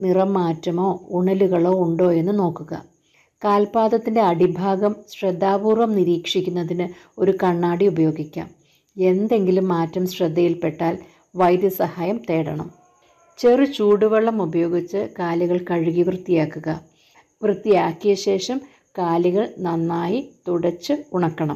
നിറം മാറ്റമോ ഉണലുകളോ ഉണ്ടോ എന്ന് നോക്കുക കാൽപാദത്തിൻ്റെ അടിഭാഗം ശ്രദ്ധാപൂർവം നിരീക്ഷിക്കുന്നതിന് ഒരു കണ്ണാടി ഉപയോഗിക്കാം എന്തെങ്കിലും മാറ്റം ശ്രദ്ധയിൽപ്പെട്ടാൽ വൈദ്യസഹായം തേടണം ചെറു ചൂടുവെള്ളം ഉപയോഗിച്ച് കാലുകൾ കഴുകി വൃത്തിയാക്കുക വൃത്തിയാക്കിയ ശേഷം കാലുകൾ നന്നായി തുടച്ച് ഉണക്കണം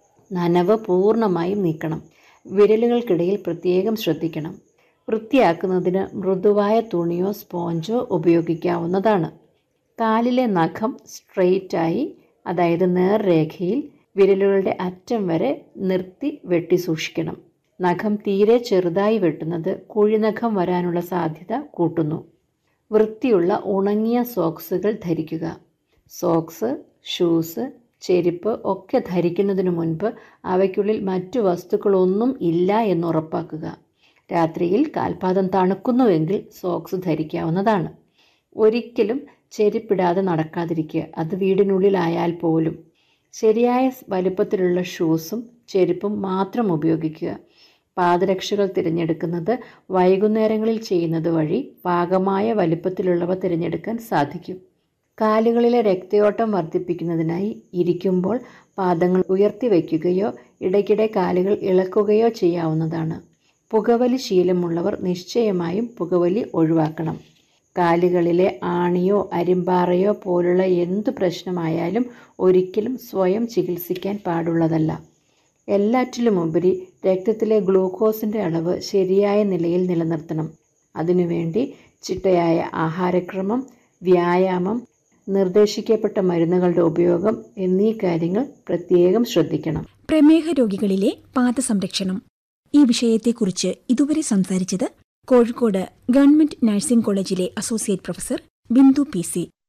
നനവ് പൂർണ്ണമായും നീക്കണം വിരലുകൾക്കിടയിൽ പ്രത്യേകം ശ്രദ്ധിക്കണം വൃത്തിയാക്കുന്നതിന് മൃദുവായ തുണിയോ സ്പോഞ്ചോ ഉപയോഗിക്കാവുന്നതാണ് കാലിലെ നഖം സ്ട്രെയിറ്റായി അതായത് നേർരേഖയിൽ വിരലുകളുടെ അറ്റം വരെ നിർത്തി വെട്ടി സൂക്ഷിക്കണം നഖം തീരെ ചെറുതായി വെട്ടുന്നത് കുഴിനഖം വരാനുള്ള സാധ്യത കൂട്ടുന്നു വൃത്തിയുള്ള ഉണങ്ങിയ സോക്സുകൾ ധരിക്കുക സോക്സ് ഷൂസ് ചെരുപ്പ് ഒക്കെ ധരിക്കുന്നതിനു മുൻപ് അവയ്ക്കുള്ളിൽ മറ്റു വസ്തുക്കളൊന്നും ഇല്ല എന്ന് ഉറപ്പാക്കുക രാത്രിയിൽ കാൽപാദം തണുക്കുന്നുവെങ്കിൽ സോക്സ് ധരിക്കാവുന്നതാണ് ഒരിക്കലും ചെരുപ്പിടാതെ നടക്കാതിരിക്കുക അത് വീടിനുള്ളിലായാൽ പോലും ശരിയായ വലുപ്പത്തിലുള്ള ഷൂസും ചെരുപ്പും മാത്രം ഉപയോഗിക്കുക പാദരക്ഷകൾ തിരഞ്ഞെടുക്കുന്നത് വൈകുന്നേരങ്ങളിൽ ചെയ്യുന്നത് വഴി പാകമായ വലുപ്പത്തിലുള്ളവ തിരഞ്ഞെടുക്കാൻ സാധിക്കും കാലുകളിലെ രക്തയോട്ടം വർദ്ധിപ്പിക്കുന്നതിനായി ഇരിക്കുമ്പോൾ പാദങ്ങൾ ഉയർത്തി വയ്ക്കുകയോ ഇടയ്ക്കിടെ കാലുകൾ ഇളക്കുകയോ ചെയ്യാവുന്നതാണ് പുകവലി ശീലമുള്ളവർ നിശ്ചയമായും പുകവലി ഒഴിവാക്കണം കാലുകളിലെ ആണിയോ അരിമ്പാറയോ പോലുള്ള എന്തു പ്രശ്നമായാലും ഒരിക്കലും സ്വയം ചികിത്സിക്കാൻ പാടുള്ളതല്ല എല്ലാറ്റിലുമുപരി രക്തത്തിലെ ഗ്ലൂക്കോസിൻ്റെ അളവ് ശരിയായ നിലയിൽ നിലനിർത്തണം അതിനുവേണ്ടി ചിട്ടയായ ആഹാരക്രമം വ്യായാമം നിർദ്ദേശിക്കപ്പെട്ട മരുന്നുകളുടെ ഉപയോഗം എന്നീ കാര്യങ്ങൾ പ്രത്യേകം ശ്രദ്ധിക്കണം പ്രമേഹ രോഗികളിലെ പാദസംരക്ഷണം ഈ വിഷയത്തെക്കുറിച്ച് ഇതുവരെ സംസാരിച്ചത് കോഴിക്കോട് ഗവൺമെന്റ് നഴ്സിംഗ് കോളേജിലെ associate professor Bindu P C